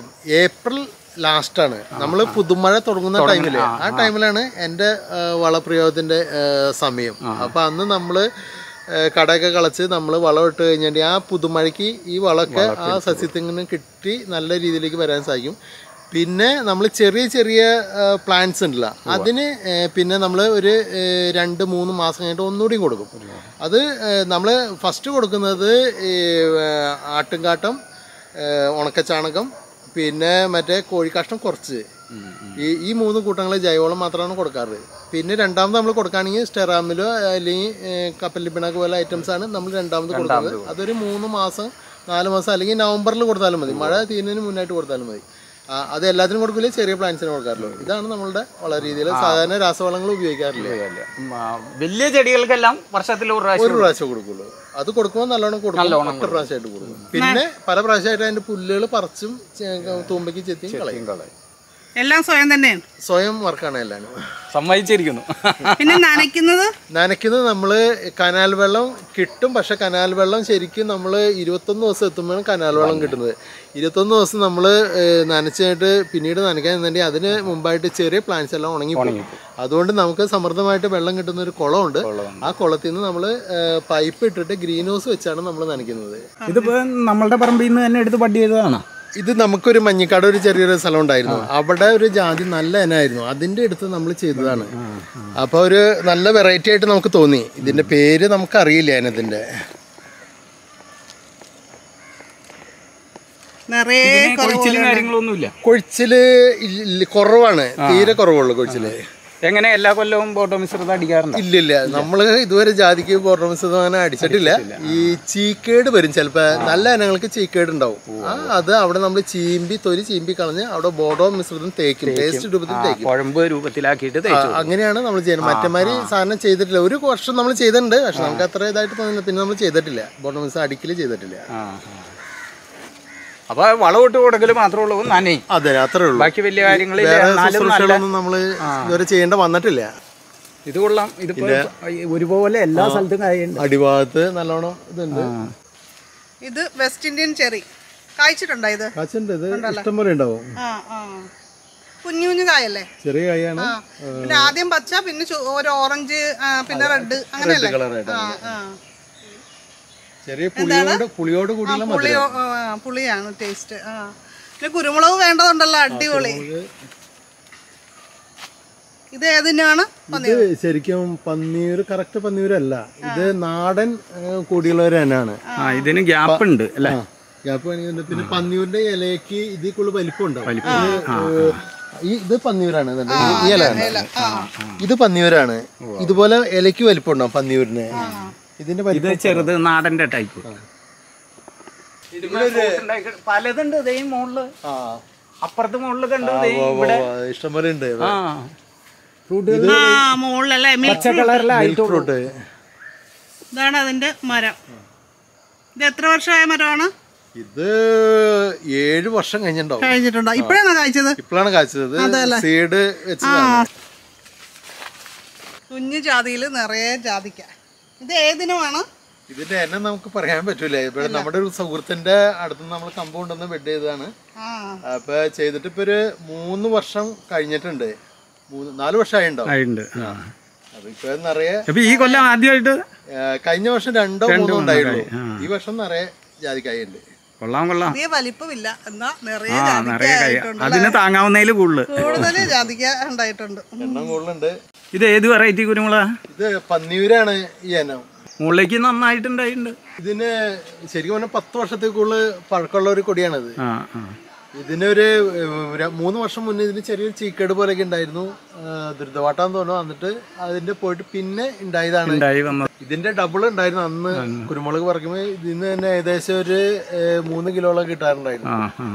ഏപ്രിൽ ലാസ്റ്റ് ആണ് നമ്മൾ പുതുമഴ തുടങ്ങുന്ന ടൈമില് ആ ടൈമിലാണ് എൻ്റെ ആ, വളപ്രയോഗത്തിന്റെ ആ, സമയം അപ്പൊ അന്ന് നമ്മള് ഏ, കടയൊക്കെ കളച്ച് നമ്മൾ വളം ഇട്ട് കഴിഞ്ഞാൽ ആ പുതുമഴയ്ക്ക് ഈ വളമൊക്കെ ആ സസ്യത്തിന് കിട്ടി നല്ല രീതിയിലേക്ക് വരാൻ സാധിക്കും പിന്നെ നമ്മൾ ചെറിയ ചെറിയ പ്ലാന്റ്സ് ഉണ്ടല്ലോ അതിന് ഏ, പിന്നെ നമ്മൾ ഒരു ഏ, രണ്ട് മൂന്ന് മാസം കഴിഞ്ഞിട്ട് ഒന്നുകൂടിയും കൊടുക്കും അത് നമ്മൾ ഫസ്റ്റ് കൊടുക്കുന്നത് ഈ ഏ, ആട്ടുംകാട്ടം ഏ, ഉണക്കച്ചാണകം പിന്നെ മറ്റേ കോഴിക്കാഷ്ടം കുറച്ച് ഈ ഈ മൂന്ന് കൂട്ടങ്ങൾ ജൈവവളം മാത്രമാണ് കൊടുക്കാറ് പിന്നെ രണ്ടാമത് നമ്മൾ കൊടുക്കുകയാണെങ്കിൽ സ്റ്റെറാമിലോ അല്ലെങ്കിൽ ഏ, കപ്പലി പിണക്ക് പോലെ ഐറ്റംസ് ആണ് നമ്മൾ രണ്ടാമത് കൊടുക്കുന്നത് അതൊരു മൂന്ന് മാസം നാല് മാസം അല്ലെങ്കിൽ നവംബറിൽ കൊടുത്താലും മതി മഴ തീരുന്നതിന് മുന്നായിട്ട് കൊടുത്താലും മതി ആ, അത് എല്ലാത്തിനും കൊടുക്കില്ല ചെറിയ പ്ലാന്റ്സിന് കൊടുക്കാറുള്ളൂ ഇതാണ് നമ്മളുടെ വള രീതിയിൽ സാധാരണ രാസവളങ്ങൾ ഉപയോഗിക്കാറില്ല ഉം, ആ, വലിയ ചെടികൾക്കെല്ലാം വർഷത്തിൽ ഒരു പ്രാവശ്യം ഒരു പ്രാവശ്യം കൊടുക്കുള്ളൂ അത് കൊടുക്കുമ്പോൾ നല്ലോണം കൊടുക്കും ഒറ്റ പ്രാവശ്യമായിട്ട് കൊടുക്കും പിന്നെ പല പ്രാവശ്യമായിട്ട് അതിന്റെ പുല്ലുകൾ പറിച്ചും ചെ- തൂമ്പയ്ക്ക് ചെത്തിയും കളയും എല്ലാം സ്വയം തന്നെയാണ് സ്വയം വർക്കാണ് എല്ലാവരും സമ്മതിച്ചിരിക്കുന്നു പിന്നെ നനയ്ക്കുന്നത് നനയ്ക്കുന്നത് നമ്മൾ കനാൽ വെള്ളം കിട്ടും പക്ഷെ കനാൽ വെള്ളം ശരിക്കും നമ്മൾ ഇരുപത്തൊന്ന് ദിവസം എത്തുമ്പോഴാണ് കനാൽ വെള്ളം കിട്ടുന്നത് ഇരുപത്തൊന്ന് ദിവസം നമ്മൾ നനച്ചിട്ട് പിന്നീട് നനയ്ക്കാൻ നിന്നുണ്ടെങ്കിൽ അതിന് മുമ്പായിട്ട് ചെറിയ പ്ലാന്റ്സ് എല്ലാം ഉണങ്ങി പോകും അതുകൊണ്ട് നമുക്ക് സമൃദ്ധമായിട്ട് വെള്ളം കിട്ടുന്ന ഒരു കുളമുണ്ട് ആ കുളത്തിൽ നിന്ന് നമ്മൾ പൈപ്പ് ഇട്ടിട്ട് ഗ്രീൻ ഹൗസ് വെച്ചാണ് നമ്മൾ നനയ്ക്കുന്നത് ഇതിപ്പോ നമ്മളുടെ പറമ്പിൽ നിന്ന് തന്നെ എടുത്ത് പട്ടി ചെയ്തതാണ് ഇത് നമുക്കൊരു മഞ്ഞക്കാട് ഒരു ചെറിയൊരു സ്ഥലം ഉണ്ടായിരുന്നു അവിടെ ഒരു ജാതി നല്ല ഇനായിരുന്നു അതിന്റെ അടുത്ത് നമ്മൾ ചെയ്തതാണ് അപ്പൊ ഒരു നല്ല വെറൈറ്റി ആയിട്ട് നമുക്ക് തോന്നി ഇതിന്റെ പേര് നമുക്ക് അറിയില്ല അതിനതിന്റെ നിറയെ കൊഴിച്ചിലും കാര്യങ്ങളൊന്നുമില്ല കൊഴിച്ചില് ഇല്ല- കുറവാണ് തീരെ കുറവുള്ളൂ കൊഴിച്ചില് എങ്ങനെ എല്ലാ കൊല്ലവും ബോട്ടോ മിശ്രിതം അടിക്കാറുണ്ട് ഇല്ലില്ല നമ്മള് ഇതുവരെ ജാതിക്ക് ബോർഡർമിസ് അടിച്ചിട്ടില്ല ഈ ചീക്കേട് വരും ചിലപ്പോ നല്ല ഇനങ്ങൾക്ക് ചീക്കേട് ഉണ്ടാവും ആ അത് അവിടെ നമ്മൾ ചീമ്പി തൊലി ചീമ്പി കളഞ്ഞ് അവിടെ ബോർഡോ മിശ്രിതം തേക്കും പേസ്റ്റ് രൂപത്തിൽ തേക്കും കുഴമ്പ് രൂപത്തിലാക്കിയിട്ട് ആ, തേച്ചു അങ്ങനെയാണ് നമ്മൾ ചെയ്യുന്നത് മറ്റേമാതിരി സാധനം ചെയ്തിട്ടില്ല ഒരു വർഷം നമ്മൾ ചെയ്തിട്ടുണ്ട് പക്ഷെ നമുക്ക് അത്ര ഇതായിട്ട് തോന്നുന്നില്ല പിന്നെ നമ്മൾ ചെയ്തിട്ടില്ല ബോർഡർ മിസ് അടിക്കല് ചെയ്തിട്ടില്ല ആ ആ. അപ്പൊ വളമിട്ട് കൊടുക്കൽ മാത്രമേ ഉള്ളൂ നനേ അതെ അത്രേ ഉള്ളൂ ബാക്കി വലിയ കാര്യങ്ങളില്ല വേറെ എന്നാലും നല്ല ശുശ്രൂഷകളൊന്നും നമ്മള് ഇതുവരെ ചെയ്യേണ്ട വന്നിട്ടില്ല ഇത് കൊള്ളാം ഇതിപ്പോ ഒരുപോലെ എല്ലാ സ്ഥലത്തും കായുണ്ട് അടിഭാഗത്ത് നല്ലോണം ഇതുണ്ട് ഇത് വെസ്റ്റ് ഇന്ത്യൻ ചെറി കായ്ച്ചിട്ടുണ്ടോ ഇത് കാച്ചുണ്ട് ഇത് ഇഷ്ടം പോലെ ഉണ്ടാവും ആ ആ കുഞ്ഞു കുഞ്ഞു കായല്ലേ ചെറിയ കായാണ് ആ പിന്നെ ആദ്യം പച്ച പിന്നെ ചു- ഒരു ഓറഞ്ച് ആ, പിന്നെ റെഡ് അങ്ങനെയല്ലേ കളറായിട്ട് ആ ആ ചെറിയ പുളിയോട് പുളിയോട് കൂടിയുള്ള പുളി ആ, പുളിയാണ് ടേസ്റ്റ് ആ പിന്നെ കുരുമുളക് വേണ്ടതുണ്ടല്ലോ അടിപൊളി ഇത് ഏതിനാണ് ഇത് ശരിക്കും പന്നീർ കറക്റ്റ് പന്നീരല്ല ഇത് നാടൻ ഏഹ്, കൂടിയുള്ളവർ തന്നെയാണ് ആ ഇതിന് ഗ്യാപ്പ് ഉണ്ട് അല്ലേ ഗ്യാപ്പ് വേണമെങ്കിൽ പിന്നെ പന്നിയൂരിന്റെ ഇലയ്ക്ക് ഇതിൽ കൂടുതൽ വലിപ്പം ഉണ്ടാവും ഇത്, ഏഹ്, ഈ ഇത് പന്നിയൂരാണ് ഇതുണ്ട്. ഈ ഇലയാണ് ഇത് പന്നിയൂരാണ് ഇതുപോലെ ഇലയ്ക്ക് വലിപ്പം ഉണ്ടാവും പന്നിയൂരിന് ഇതിന്റെ ഇത് വലിപ്പം ചെറുത് നാടന്റെ ടൈപ്പ് പലതുണ്ട് ഇതേ മുകളില് ആ അപ്പുറത്ത് മുകളില് കണ്ടു ദേ ഓ, ഓ, ഇവിടെ ഓ, ഇഷ്ടംപോലെ ഉണ്ട് ആ ഫ്രൂട്ടുകൾ ആ മുകളിലല്ലേ മിൽക്ക് പച്ച കളറിലായിട്ട് ഫ്രൂട്ട് ഇതാണ് അതിന്റെ മരം ഇത് എത്ര വർഷമായ മരമാണ് ഇത് ഏഴ് വർഷം കഴിഞ്ഞിട്ടുണ്ടാവും കഴിഞ്ഞിട്ടുണ്ടോ ഇപ്പോഴാണോ കായ്ച്ചത് ഇപ്പോഴാണ് കാച്ചത് സീഡ് വെച്ചതാണ് കുഞ്ഞു ജാതിയിൽ നിറയെ ജാതിക്ക ഇത് ഏതിനുമാണ് ഇതിന്റെ എന്നെ നമുക്ക് പറയാൻ പറ്റൂല ഇവിടെ നമ്മുടെ ഒരു സുഹൃത്തിന്റെ അടുത്ത് നമ്മൾ കമ്പ് കൊണ്ടുവന്ന് ബെഡ് ചെയ്തതാണ് ആ അപ്പൊ ചെയ്തിട്ട് ഇപ്പൊ ഒരു മൂന്ന് വർഷം കഴിഞ്ഞിട്ടുണ്ട് മൂന്ന് നാല് വർഷമായിണ്ടാവും ഉണ്ട് അപ്പൊ ഇപ്പൊ നിറയെ അപ്പൊ ഈ കൊല്ലം ആദ്യമായിട്ട് ആ, കഴിഞ്ഞ വർഷം രണ്ടോ മൂന്നോ ഉണ്ടായുള്ളൂ ഈ വർഷം നിറയെ ജാതിക്കായുണ്ട് കൊള്ളാം കൊള്ളാം വലിയ വലിപ്പമില്ല എന്നാ നിറയെ ആ ജാതിക്ക നിറയെ കൈ ആയിട്ടുണ്ട് അതിന് താങ്ങാവുന്നതിൽ കൂടുതൽ കൂടുതൽ ജാതിക്ക ഉണ്ടായിട്ടുണ്ട് എണ്ണം കൂടുതലുണ്ട് ഇത് ഏത് വെറൈറ്റി കുരുമുളക ഇത് പന്നിയൂരാണ് ഈ ഇനം മുകളിലേക്ക് നന്നായിട്ടുണ്ടായിട്ടുണ്ട് ഇതിന് ശരിക്കും പറഞ്ഞാൽ പത്ത് വർഷത്തിൽ കൂടുതൽ പഴക്കമുള്ള ഒരു കൊടിയാണിത് ആ ആ ഇതിനൊരു ഏഹ്, ര- മൂന്ന് വർഷം മുന്നേ ഇതിന് ചെറിയൊരു ചീക്കേട് പോലെയൊക്കെ ഉണ്ടായിരുന്നു ആഹ് ദുരിതവാട്ടാന്ന് തോന്നുന്നു എന്നിട്ട് അതിന്റെ പോയിട്ട് പിന്നെ ഉണ്ടായതാണ് ഉണ്ടായി വന്നത് ഇതിന്റെ ഡബിൾ ഉണ്ടായിരുന്നു അന്ന് കുരുമുളക് പറിക്കുമ്പോൾ ഇതിന് തന്നെ ഏകദേശം ഒരു ഏഹ്, മൂന്ന് കിലോളം കിട്ടാറുണ്ടായിരുന്നു ആ ആ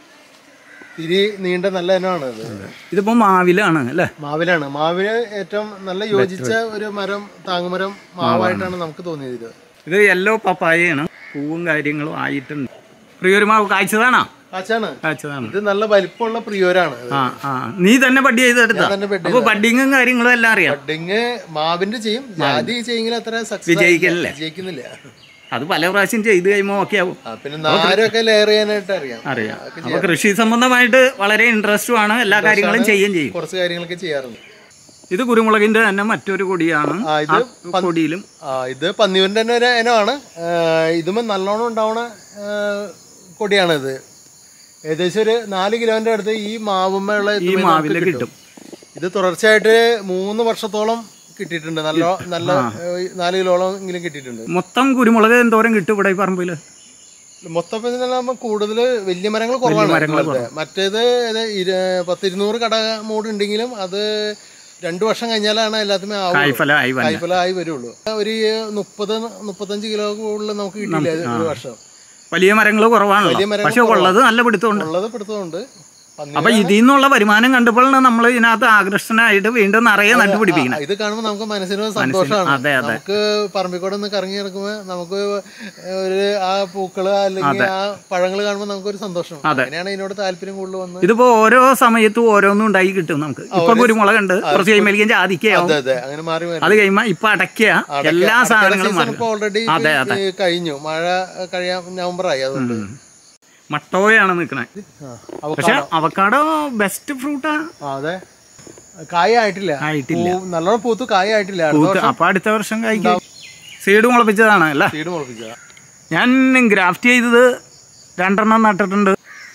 തിരി നീണ്ട നല്ല ഇനമാണ് ഇത് ഇതിപ്പോ മാവിലാണ് അല്ലേ മാവിലാണ് മാവിന് ഏറ്റവും നല്ല യോജിച്ച ഒരു മരം താങ്ങുമരം മാവായിട്ടാണ് നമുക്ക് തോന്നിയത് ഇത് ഇത് യെല്ലോ പപ്പായയാണ് പൂവും കാര്യങ്ങളും ആയിട്ടുണ്ട് പ്രിയൊരു മാവ് കായ്ച്ചതാണോ കാച്ചാണ് കായ്ച്ചതാണ് ഇത് നല്ല വലിപ്പമുള്ള പ്രിയോരാണ് ആ ആ നീ തന്നെ ബഡ് ചെയ്തെടുത്ത ഞാൻ തന്നെ ബെഡ് അപ്പൊ ബഡിങ്ങും കാര്യങ്ങളും എല്ലാം അറിയാം ബഡിങ് മാവിന്റെ ചെയ്യും ജാതി ചെയ്യെങ്കിൽ അത്ര സക്സസ് വിജയിക്കലില്ല. വിജയിക്കുന്നില്ല അത് പല പ്രാവശ്യം ചെയ്ത് കഴിയുമ്പോൾ ഓക്കെ ആവും ആ, പിന്നെ നാരൊക്കെ ലെയർ ചെയ്യാനായിട്ട് അറിയാം അറിയാം അപ്പൊ കൃഷി സംബന്ധമായിട്ട് വളരെ ഇൻട്രസ്റ്റും ആണ് എല്ലാ കാര്യങ്ങളും ചെയ്യുകയും ചെയ്യും കുറച്ച് കാര്യങ്ങളൊക്കെ ചെയ്യാറുണ്ട് ഇത് കുരുമുളകിന്റെ തന്നെ മറ്റൊരു കൊടിയാണ് ആ ഇത് ആ കൊടിയിലും ആ ഇത് പന്നിയൂരിന്റെ തന്നെ ഒരു ഇനമാണ് ഇതും നല്ലോണം ഉണ്ടാവണ ആ, കൊടിയാണിത് ഏകദേശം ഒരു നാല് കിലോന്റെ അടുത്ത് ഈ മാവുമ്മയുള്ള ഈ മാവില് കിട്ടും ഇത് തുടർച്ചയായിട്ട് മൂന്ന് വർഷത്തോളം കിട്ടിയിട്ടുണ്ട് നല്ല നല്ല ഏഹ്, നാല് കിലോളം എങ്കിലും കിട്ടിയിട്ടുണ്ട് മൊത്തം കുരുമുളക് എന്തോരം കിട്ടും ഇവിടെ ഈ പറമ്പില് മൊത്തം ഇതിനെല്ലാം കൂടുതൽ വലിയ മരങ്ങൾ കുറവാണ് ഇതുപോലത്തെ. മറ്റേത് ഇത് ഇര- പത്തിരുന്നൂറ് കട മൂട് ഉണ്ടെങ്കിലും അത് രണ്ടു വർഷം കഴിഞ്ഞാലാണ് എല്ലാത്തിനും ആവുള്ളൂ കായ്ഫലമായി വന്നെ കായ്ഫലമായി വരുള്ളൂ ഒരു മുപ്പത് മുപ്പത്തഞ്ച് കിലോ കൂടുതൽ നമുക്ക് കിട്ടില്ല ഒരു വർഷം വലിയ മരങ്ങൾ കുറവാണല്ലോ വലിയ മരങ്ങൾ പക്ഷെ ഉള്ളത് നല്ല പിടുത്തമുണ്ട് ഉള്ളത് പിടുത്തമുണ്ട് പന്നി അപ്പൊ ഇതിൽ നിന്നുള്ള വരുമാനം കണ്ടപ്പോഴാണ് നമ്മൾ ഇതിനകത്ത് ആകർഷണമായിട്ട് വീണ്ടും നിറയെ നട്ടുപിടിപ്പിക്കണം ഇത് കാണുമ്പോൾ നമുക്ക് മനസ്സിന് സന്തോഷമാണ് അതെ, അതെ. നമുക്ക് പറമ്പിക്കൂടെ ഒന്ന് കറങ്ങി നടക്കുമ്പോൾ നമുക്ക് ഒരു ആ പൂക്കള് അല്ലെങ്കിൽ ആ പഴങ്ങൾ കാണുമ്പോൾ നമുക്കൊരു സന്തോഷം അങ്ങനെയാണ് ഇതിനോട് താല്പര്യം കൂടുതൽ വന്ന് ഇതിപ്പോ ഓരോ സമയത്തും ഓരോന്നും ഉണ്ടായി കിട്ടും നമുക്ക് ഇപ്പൊ കുരുമുളക് ഉണ്ട് കുറച്ച് കഴിയുമ്പോഴേക്കും ജാതിക്കയാവും അതെ അതെ അങ്ങനെ മാറി വരും അത് കഴിയുമ്പോ ഇപ്പൊ അടയ്ക്കുക എല്ലാ സാധനങ്ങളും മാറി ഇപ്പൊ ഓൾറെഡി അതെ, അതെ. കഴിഞ്ഞു മഴ കഴിയാൻ നവംബർ ആയി അതുകൊണ്ട് മട്ടോയാണ് നിക്കണേ ആ, അവ- പക്ഷെ അവക്കാടോ ബെസ്റ്റ് ഫ്രൂട്ടാ ആ, അതെ കായ ആയിട്ടില്ല ആയിട്ടില്ല പൂ- നല്ലോണം പൂത്ത് കായ ആയിട്ടില്ല അടുത്ത പൂത്ത് അപ്പൊ അടുത്ത വർഷം കഴിക്കും സീഡ് മുളപ്പിച്ചതാണ് അല്ലേ സീഡ് മുളപ്പിച്ച ഞാൻ ഗ്രാഫ്റ്റ് ചെയ്തത് രണ്ടെണ്ണം നട്ടിട്ടുണ്ട്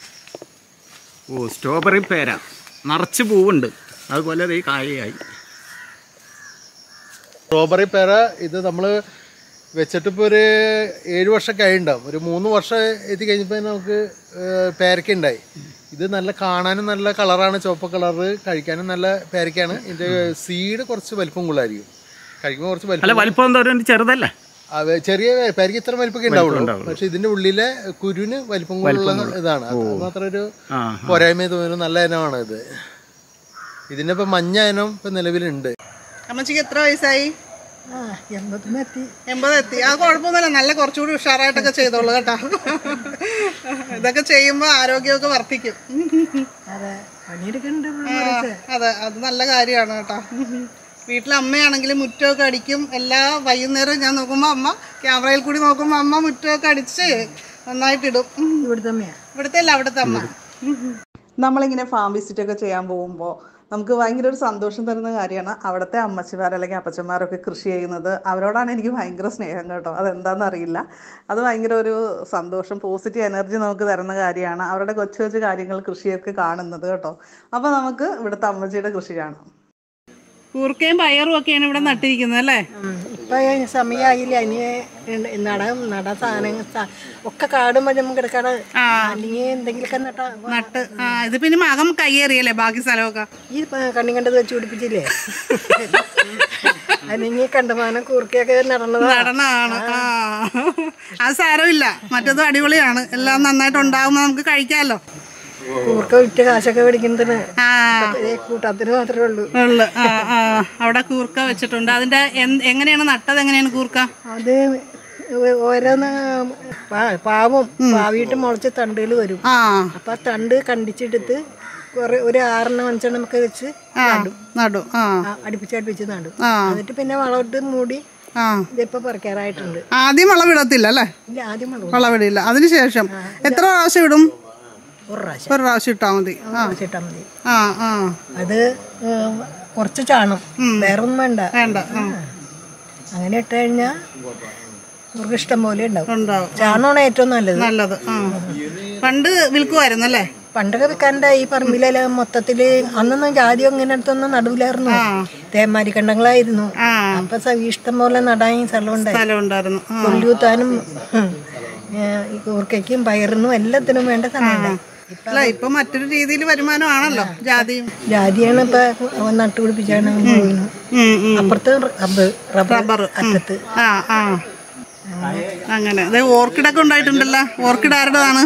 ഓ സ്ട്രോബെറി പേര നിറച്ച് പൂവുണ്ട് അതുപോലെ ദേ കായയായി സ്ട്രോബെറി പേര ഇത് നമ്മള് വെച്ചിട്ട് ഇപ്പോൾ ഒരു ഏഴ് വർഷം കഴിയുണ്ടാവും ഒരു മൂന്ന് വർഷം എത്തി കഴിഞ്ഞപ്പോൾ നമുക്ക് ഏഹ്, പേരക്ക ഉണ്ടായി ഇത് നല്ല കാണാനും നല്ല കളറാണ് ചുവപ്പ് കളറ് കഴിക്കാനും നല്ല പേരക്കയാണ് ഇതിൻ്റെ സീഡ് കുറച്ച് വലിപ്പം കൂടുതലായിരിക്കും കഴിക്കുമ്പോൾ കുറച്ച് വലിപ്പം അല്ല വലിപ്പം എന്തോരം ചെറുതല്ലേ അവ- ചെറിയ പേരയ്ക്ക് ഇത്ര വലിപ്പമൊക്കെ ഉണ്ടാവുള്ളൂ പക്ഷെ ഇതിന്റെ ഉള്ളിലെ കുരുവിന് വലിപ്പം കൂടുതലുള്ള ഇതാണ് അത് മാത്രം ഒരു ആ പോരായ്മ തോന്നുന്നു നല്ല ഇനമാണ് ഇത് ഇതിന്റെ ഇപ്പൊ മഞ്ഞ ഇനം ഇപ്പൊ നിലവിലുണ്ട് അമ്മച്ചിക്ക് എത്ര വയസ്സായി ആ എൺപത്തിനെത്തി എൺപത് എത്തി അത് കുഴപ്പമൊന്നുമില്ല നല്ല കുറച്ചുകൂടി ഉഷാറായിട്ടൊക്കെ ചെയ്തോളൂ കേട്ടോ ഇതൊക്കെ ചെയ്യുമ്പോൾ ആരോഗ്യമൊക്കെ വർദ്ധിക്കും അതെ പണിയെടുക്കുന്നുണ്ട് ആ, അതെ അത് നല്ല കാര്യമാണ് കേട്ടോ വീട്ടിലെ അമ്മയാണെങ്കിലും മുറ്റമൊക്കെ അടിക്കും എല്ലാ വൈകുന്നേരം ഞാൻ നോക്കുമ്പോൾ അമ്മ ക്യാമറയിൽ കൂടി നോക്കുമ്പോൾ അമ്മ മുറ്റമൊക്കെ അടിച്ച് നന്നായിട്ടിടും ഇവിടുത്തെ അമ്മയാ ഇവിടുത്തെ അല്ല അവിടുത്തെ അമ്മ നമ്മളിങ്ങനെ ഫാം വിസിറ്റ് ഒക്കെ ചെയ്യാൻ പോകുമ്പോൾ നമുക്ക് ഭയങ്കര ഒരു സന്തോഷം തരുന്ന കാര്യമാണ് അവിടുത്തെ അമ്മച്ചിമാർ അല്ലെങ്കിൽ അപ്പച്ചന്മാരൊക്കെ കൃഷി ചെയ്യുന്നത് അവരോടാണ് എനിക്ക് ഭയങ്കര സ്നേഹം കേട്ടോ അതെന്താണെന്ന് അറിയില്ല അത് ഭയങ്കര ഒരു സന്തോഷം പോസിറ്റീവ് എനർജി നമുക്ക് തരുന്ന കാര്യമാണ് അവരുടെ കൊച്ചു കൊച്ചു കാര്യങ്ങൾ കൃഷിയൊക്കെ കാണുന്നത് കേട്ടോ അപ്പോൾ നമുക്ക് ഇവിടുത്തെ അമ്മച്ചിയുടെ കൃഷി കാണാം കൂർക്കയും പയറും ഒക്കെയാണ് ഇവിടെ നട്ടിരിക്കുന്നത് അല്ലേ ഇപ്പൊ സമയമായില്ല ഇനി നട നട സാധനങ്ങൾ സ- ഒക്കെ കാടും വഴി നമുക്ക് കിടക്കാട് അല്ലെങ്കിൽ എന്തെങ്കിലുമൊക്കെ നട്ടാ നട്ട് ആ ഇത് പിന്നെ മകം കയ്യേറിയല്ലേ ബാക്കി സ്ഥലമൊക്കെ ഈ പ- കണ്ണി കണ്ടത് വെച്ച് പിടിപ്പിച്ചില്ലേ അല്ലെങ്കിൽ കണ്ടമാനം കൂർക്കയൊക്കെ നടന്നതാ നടനാണ് ആ അത് സാരമില്ല മറ്റേതും അടിപൊളിയാണ് എല്ലാം നന്നായിട്ട് ഉണ്ടാകുമ്പോൾ നമുക്ക് കഴിക്കാമല്ലോ കൂർക്ക വിറ്റ് കാശൊക്കെ മേടിക്കുന്നതിന് ആ ഈ കൂട്ടത്തിന് മാത്രമേ ഉള്ളൂ ഉള്ളു ആ ആ അവിടെ കൂർക്ക വെച്ചിട്ടുണ്ട് അതിന്റെ എന്ത്- എങ്ങനെയാണ് നട്ടത് എങ്ങനെയാണ് കൂർക്ക അത് ഓ- ഓരോന്ന് പാ- പാവും പാവിയിട്ട് മുളച്ച് തണ്ടുകൾ വരും ആ അപ്പൊ ആ തണ്ട് കണ്ടിച്ചെടുത്ത് കുറെ ഒരു ആറെണ്ണം അഞ്ചെണ്ണം ഒക്കെ വെച്ച് ആ നടും ആ ആ, അടുപ്പിച്ച് അടുപ്പിച്ച് നടും ആ എന്നിട്ട് പിന്നെ വളമിട്ട് മൂടി ആ ഇതിപ്പോ പറിക്കാറായിട്ടുണ്ട് ആദ്യം വളവിടത്തില്ല അല്ലേ ഇല്ല ആദ്യം വളവും വളവിടില്ല അതിനുശേഷം എത്ര പ്രാവശ്യം ഇടും ഒരു പ്രാവശ്യം ഒരു പ്രാവശ്യം ഇട്ടാൽ മതി ആ പ്രാവശ്യം ഇട്ടാൽ മതി ആ ആ അത് ഏ, കുറച്ച് ചാണം വേറെ ഒന്നും വേണ്ട വേണ്ട ആ അങ്ങനെ ഇട്ട് കഴിഞ്ഞാൽ അവർക്ക് ഇഷ്ടം പോലെ ഉണ്ടാവും ഉണ്ടാവും ചാണമാണ് ഏറ്റവും നല്ലത് നല്ലത് ആ പണ്ട് വിൽക്കുമായിരുന്നു അല്ലേ പണ്ടൊക്കെ വിൽക്കാണ്ട ഈ പറമ്പിലെല്ലാം മൊത്തത്തില് അന്നൊന്നും ജാതി അങ്ങനെ അടുത്തൊന്നും നടുവിലായിരുന്നു തേമാരി കണ്ടങ്ങളായിരുന്നു ആ അപ്പൊ സ- ഇഷ്ടം പോലെ നടാൻ സ്ഥലം ഉണ്ടായി സ്ഥലം ഉണ്ടായിരുന്നു ആ കൊല്ലുകുത്താനും ഉം, ഏ, ഈ കൂർക്കയ്ക്കും പയറിനും എല്ലാത്തിനും വേണ്ട സ്ഥലം ഉണ്ടായി അല്ല ഇപ്പൊ മറ്റൊരു രീതിയിൽ വരുമാനമാണല്ലോ ജാതിയും ജാതിയാണ് ഇപ്പൊ നട്ടുപിടിപ്പിച്ചാണ് പോയിരുന്നു ഉം, ഉം. അപ്പുറത്ത് റബ്ബർ റബ്ബർ അറ്റത്ത് ആ ആ അങ്ങനെ അതെ ഓർക്കിഡൊക്കെ ഉണ്ടായിട്ടുണ്ടല്ലോ ഓർക്കിഡ് ആരുടേതാണ്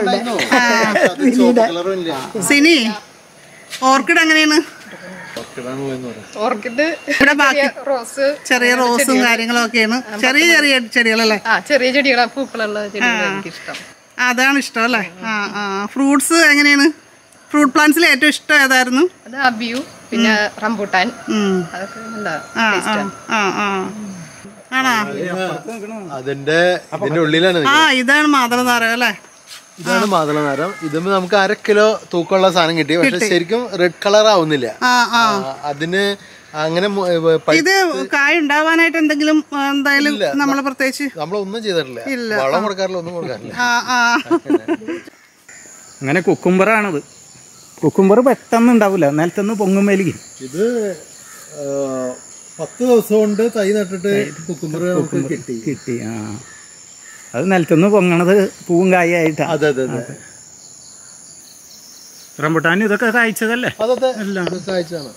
സിനി ഓർക്കിഡ് എങ്ങനെയാണ് ഓർക്കിഡ് ഇവിടെ ബാക്കി റോസ് ചെറിയ റോസും കാര്യങ്ങളും ഒക്കെയാണ് ചെറിയ ചെറിയ ചെടികളല്ലേ ആ ചെറിയ ചെടികളാ പൂക്കളുള്ള ചെടികൾ എനിക്ക് ഇഷ്ടം അതാണ് ഇഷ്ടം അല്ലേ ആ ആ ഫ്രൂട്ട്സ് എങ്ങനെയാണ് ഫ്രൂട്ട് പ്ലാന്റ്സിൽ ഏറ്റവും ഇഷ്ടം ഏതായിരുന്നു അത് അബിയു പിന്നെ റംബൂട്ടാൻ ഉം. അതൊക്കെ നല്ല ആ ആ ആ ആ ആണോ അതിന്റെ ഇതിന്റെ ഉള്ളിലാണ് ആ ഇതാണ് മാതളനാരകം അല്ലേ ഇതാണ് മാതളനാരം ഇതുമ്പോ നമുക്ക് അര കിലോ തൂക്കമുള്ള സാധനം കിട്ടി പക്ഷെ ശരിക്കും റെഡ് കളർ ആവുന്നില്ല ആ ആ ആ, അതിന് അങ്ങനെ മു- ഏ, പഴു- ഇത് കായ ഉണ്ടാവാനായിട്ട് എന്തെങ്കിലും ആ, എന്തായാലും നമ്മൾ പ്രത്യേകിച്ച് നമ്മളൊന്നും ചെയ്തിട്ടില്ല വളം കൊടുക്കാറില്ല ഒന്നും കൊടുക്കാറില്ല ആ ആ അങ്ങനെ കുക്കുംബറാണിത് കുക്കുംബർ പെട്ടെന്ന് ഉണ്ടാവില്ല നിലത്തുനിന്ന് പൊങ്ങും മേലിക്കും ഇത് ആ, പത്ത് ദിവസം കൊണ്ട് തൈ നട്ടിട്ട് കുക്കുമ്പർ നമുക്ക് കിട്ടി കിട്ടി ആ അത് നിലത്തുനിന്ന് പൊങ്ങണത് പൂവും കായായിട്ടാ അതെ അതെ അതെ റംബുട്ടാൻ ഇതൊക്കെ കായ്ച്ചതല്ലേ അതെ ഇത് കാഴ്ചയാണ്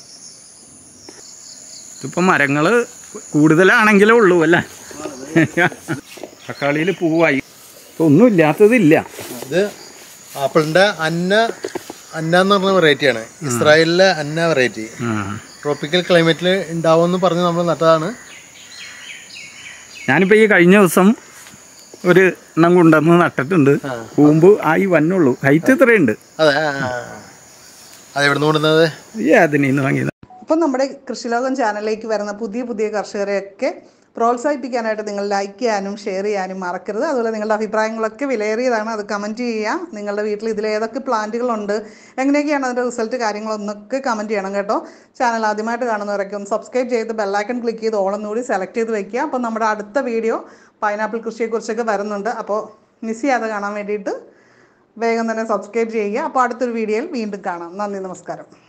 ഇതിപ്പോൾ മരങ്ങൾ കൂടുതലാണെങ്കിലേ ഉള്ളൂ അല്ലേ തക്കാളിയിൽ പൂവായി ഇപ്പൊ ഒന്നും ഇല്ലാത്തതില്ല ഇത് ആപ്പിളിന്റെ അന്ന അന്ന എന്ന് പറഞ്ഞ വെറൈറ്റിയാണ് ഇസ്രായേലിലെ അന്ന വെറൈറ്റി ആ. ട്രോപ്പിക്കൽ ക്ലൈമറ്റിൽ ഉണ്ടാവുമെന്ന് പറഞ്ഞ് നമ്മൾ നട്ടതാണ് ഞാനിപ്പോൾ ഈ കഴിഞ്ഞ ദിവസം ഒരു എണ്ണം കൊണ്ടുവന്ന് നട്ടിട്ടുണ്ട് കൂമ്പ് ആയി വന്നുള്ളൂ ഹൈറ്റ് ഇത്രയുണ്ട് അതെ ആ, ആ. അത് എവിടെ നിന്ന് കൊണ്ടുവന്നത് ഈ അതിൽ നിന്ന് വാങ്ങിയത് അപ്പം നമ്മുടെ കൃഷിലോകം ചാനലിലേക്ക് വരുന്ന പുതിയ പുതിയ കർഷകരെയൊക്കെ പ്രോത്സാഹിപ്പിക്കാനായിട്ട് നിങ്ങൾ ലൈക്ക് ചെയ്യാനും ഷെയർ ചെയ്യാനും മറക്കരുത് അതുപോലെ നിങ്ങളുടെ അഭിപ്രായങ്ങളൊക്കെ വിലയേറിയതാണ് അത് കമൻറ്റ് ചെയ്യുക നിങ്ങളുടെ വീട്ടിൽ ഇതിൽ ഏതൊക്കെ പ്ലാന്റുകളുണ്ട് എങ്ങനെയൊക്കെയാണ് അതിൻ്റെ റിസൾട്ട് കാര്യങ്ങളൊന്നൊക്കെ കമൻറ്റ് ചെയ്യണം കേട്ടോ ചാനൽ ആദ്യമായിട്ട് കാണുന്നവരൊക്കെ ഒന്ന് സബ്സ്ക്രൈബ് ചെയ്ത് ബെല്ലൈക്കൺ ക്ലിക്ക് ചെയ്ത് ഓളൊന്നുകൂടി സെലക്ട് ചെയ്ത് വെക്കുക അപ്പോൾ നമ്മുടെ അടുത്ത വീഡിയോ പൈനാപ്പിൾ കൃഷിയെക്കുറിച്ചൊക്കെ വരുന്നുണ്ട് അപ്പോൾ മിസ് ചെയ്യാതെ കാണാൻ വേണ്ടിയിട്ട് വേഗം തന്നെ സബ്സ്ക്രൈബ് ചെയ്യുക അപ്പോൾ അടുത്തൊരു വീഡിയോയിൽ വീണ്ടും കാണാം നന്ദി നമസ്കാരം